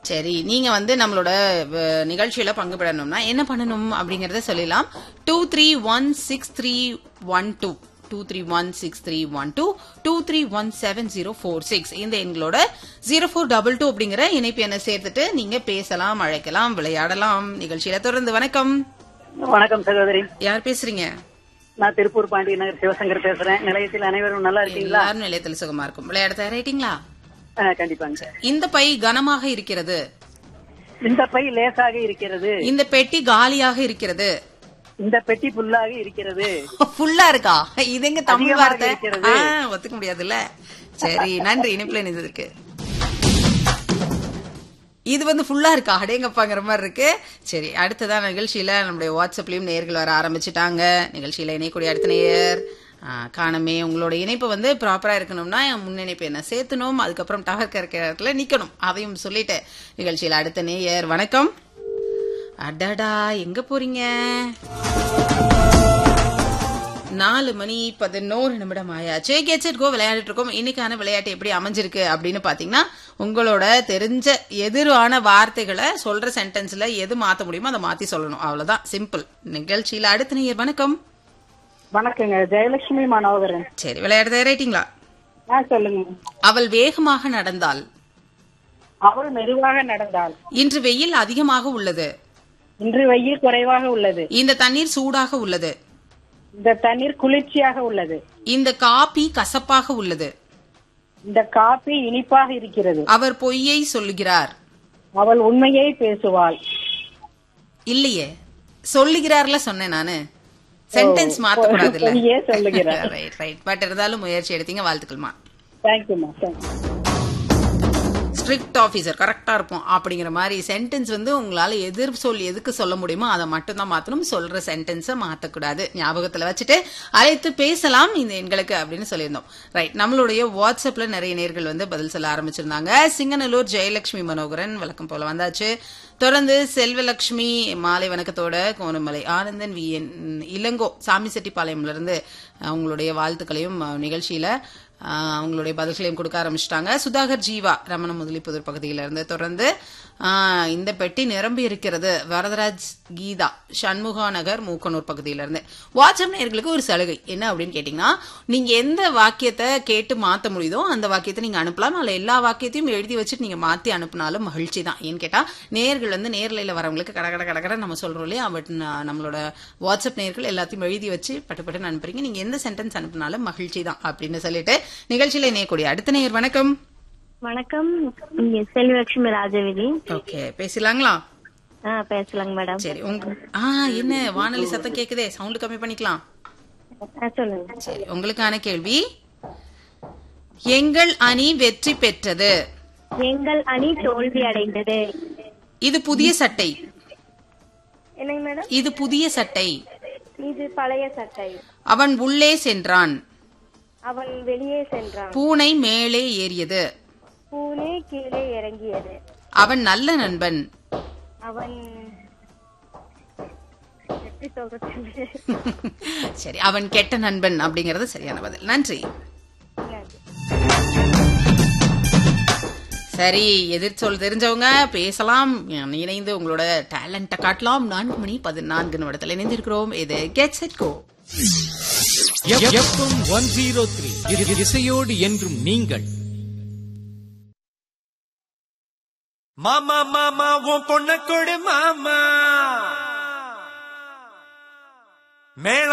சரி நீங்க வந்து நம்மளோட அஹ், நிகழ்ச்சியில பங்கு பெறணும்னா என்ன பண்ணணும் அப்படிங்கறத சொல்லலாம் two three one six three one two two three one six three one two two three one seven zero four six இந்த எங்களோட ஜீரோ ஃபோர் டபுள் டூ அப்படிங்கிற இணைப்பு எண்ணை சேர்த்துட்டு நீங்க பேசலாம் அழைக்கலாம் விளையாடலாம் நிகழ்ச்சியில தொடர்ந்து வணக்கம் வணக்கம் சகோதரி யார் பேசுறீங்க நான் திருப்பூர் பாண்டிய நகர் சிவசங்கர் பேசுறேன் நிலையத்தில் அனைவரும் நல்லா இருக்கீங்களா எல்லாரும் நிலையத்தில் சுகமா இருக்கும் விளையாட தயாராயிட்டீங்களா ஆ, கண்டிப்பாங்க சார் இந்த பை கனமாக இருக்கிறது இந்த பை லேசாக இருக்கிறது இந்த பெட்டி காலியாக இருக்கிறது இந்த பெட்டி புல்லாக இருக்கிறது ஃபுல்லா இருக்கா இது எங்க தமிழ் அதிகமாக வார்த்தை இருக்கிறது. ஆ, ஒத்துக்க முடியாதுல்ல சரி நன்றி இணைப்புல இணைந்ததுக்கு இது வந்து ஃபுல்லா இருக்கா அடேங்கப்பாங்கிற மாதிரி இருக்கு சரி அடுத்ததான் நிகழ்ச்சியில நம்முடைய வாட்ஸ்அப்லயும் நேர்கள் வர ஆரம்பிச்சுட்டாங்க நிகழ்ச்சியில இணையக்கூடிய அடுத்த நேயர் ஆ, காணமே உங்களோட இணைப்பு வந்து ப்ராப்பரா இருக்கணும்னா என் முன் இணைப்பு என்ன சேர்த்தணும் அதுக்கப்புறம் டவர் கறக்கிற இடத்துல நிக்கணும் அதையும் சொல்லிட்டு நிகழ்ச்சியில அடுத்த நேயர் வணக்கம் அடடா எங்க போறீங்க நாலு மணி பதினோரு நிமிடம் ஆயாச்சு கேட்செட் கோ விளையாடிட்டு இருக்கோம் இன்னைக்கான விளையாட்டு எப்படி அமைஞ்சிருக்கு அப்படின்னு பாத்தீங்கன்னா உங்களோட தெரிஞ்ச எதிரான வார்த்தைகளை சொல்ற சென்டென்ஸ்ல எது மாத்த முடியுமோ அதை மாத்தி சொல்லணும் அவ்வளவுதான் சிம்பிள் நிகழ்ச்சியில அடுத்த நேயர் வணக்கம் வணக்கங்க ஜெயலட்சுமி மனோகரன் சரி விளையாட தயாராயிட்டீங்களா ஆ சொல்லுங்க அவள் வேகமாக நடந்தாள் அவள் மெதுவாக நடந்தாள் இன்று வெயில் அதிகமாக உள்ளது இன்று வெயில் குறைவாக உள்ளது இந்த தண்ணீர் சூடாக உள்ளது இந்த தண்ணீர் குளிர்ச்சியாக உள்ளது இந்த காபி கசப்பாக உள்ளது இந்த காபி இனிப்பாக இருக்கிறது அவர் பொய்யை சொல்லுகிறார் அவள் உண்மையை பேசுவாள் இல்லையே சொல்லுகிறார்ல சொன்னேன் நானு சென்டென்ஸ் மாத்த கூடாதுல்ல பொய்யே சொல்லுகிறார். ரைட் ரைட் பட் இருந்தாலும் முயற்சி எடுத்தீங்க வாழ்த்துக்கள்மா தேங்க்யூமா தேங்க்யூ ஸ்ட்ரிக்ட் ஆபீசர் கரெக்டா இருப்போம் அப்படிங்கிற மாதிரி சென்டென்ஸ் வந்து உங்களால எதிர் சொல் எதுக்கு சொல்ல முடியுமோ அதை மட்டும் தான் மாத்தணும் சொல்ற சென்டென்ஸை மாத்தக்கூடாது ஞாபகத்துல வச்சுட்டு அழைத்து பேசலாம் இந்த எண்களுக்கு அப்படின்னு சொல்லியிருந்தோம் ரைட் நம்மளுடைய வாட்ஸ்அப்ல நிறைய நேர்கள் வந்து பதில் சொல்ல ஆரம்பிச்சிருந்தாங்க சிங்கநல்லூர் ஜெயலட்சுமி மனோகரன் வழக்கம் போல வந்தாச்சு தொடர்ந்து செல்வலட்சுமி மாலை வணக்கத்தோட கோணமலை ஆனந்தன் வி என் இளங்கோ சாமிசெட்டிப்பாளையம்ல இருந்து அவங்களுடைய வாழ்த்துக்களையும் அஹ், நிகழ்ச்சியில ஆஹ் அவங்களுடைய பதில்களையும் கொடுக்க ஆரம்பிச்சிட்டாங்க சுதாகர் ஜீவா ரமண முதலிப்புதூர் பகுதியில இருந்து தொடர்ந்து ஆஹ் இந்த பெட்டி நிரம்பி இருக்கிறது வரதராஜ் கீதா சண்முகா நகர் மூக்கனூர் பகுதியில இருந்து வாட்ஸ்அப் நேயர்களுக்கு ஒரு சலுகை என்ன அப்படின்னு கேட்டீங்கன்னா நீங்க எந்த வாக்கியத்தை கேட்டு மாத்த முடியுதோ அந்த வாக்கியத்தை நீங்க அனுப்பலாம் அல்ல எல்லா வாக்கியத்தையும் எழுதி வச்சுட்டு நீங்க மாத்தி அனுப்பினாலும் மகிழ்ச்சி தான் ஏன்னு கேட்டா நேர்கள் வந்து நேர்லையில வரவங்களுக்கு கட கட கடகட நம்ம சொல்றோம் இல்லையா பட் ந- நம்மளோட வாட்ஸ்அப் நேர்கள் எல்லாத்தையும் எழுதி வச்சு பட்டு பட்டுன்னு அனுப்புறீங்க நீங்க எந்த சென்டென்ஸ் அனுப்பினாலும் மகிழ்ச்சி தான் அப்படின்னு சொல்லிட்டு நிகழ்ச்சியில இணையக்கூடிய அடுத்த நேயர் வணக்கம் வணக்கம் இங்க செல்வலட்சுமி ராஜவிதி ஓகே பேசலாங்களா ஆ பேசலாங்க மேடம் சரி உங்க ஆ என்ன வானொலி சத்தம் கேக்குதே சவுண்ட் கம்மி பண்ணிக்கலாம் ஆ சொல்லுங்க சரி உங்களுக்கான கேள்வி எங்கள் அணி வெற்றி பெற்றது எங்கள் அணி தோல்வி அடைந்தது இது புதிய சட்டை என்னங்க மேடம் இது புதிய சட்டை இது பழைய சட்டை அவன் உள்ளே சென்றான் அவன் வெளியே சென்றான் பூனை மேலே ஏறியது பூனே கீழே இறங்கியது அவன் நல்ல நண்பன் அவன் எப்படி சொல்றது சரி அவன் கெட்ட நண்பன் அப்படிங்கறது சரியான பதில் நன்றி சரி எதிர்ச்சொல் தெரிஞ்சவங்க பேசலாம் இணைந்து உங்களோட டேலண்ட்டை காட்டலாம் நான்கு மணி பதினான்கு நிமிடத்தில் இணைந்திருக்கிறோம் இது gets it go FM one zero three இசையோடு என்றும் நீங்கள் மாமா மாமா உன் பொண்ண கொடு மாமா மேள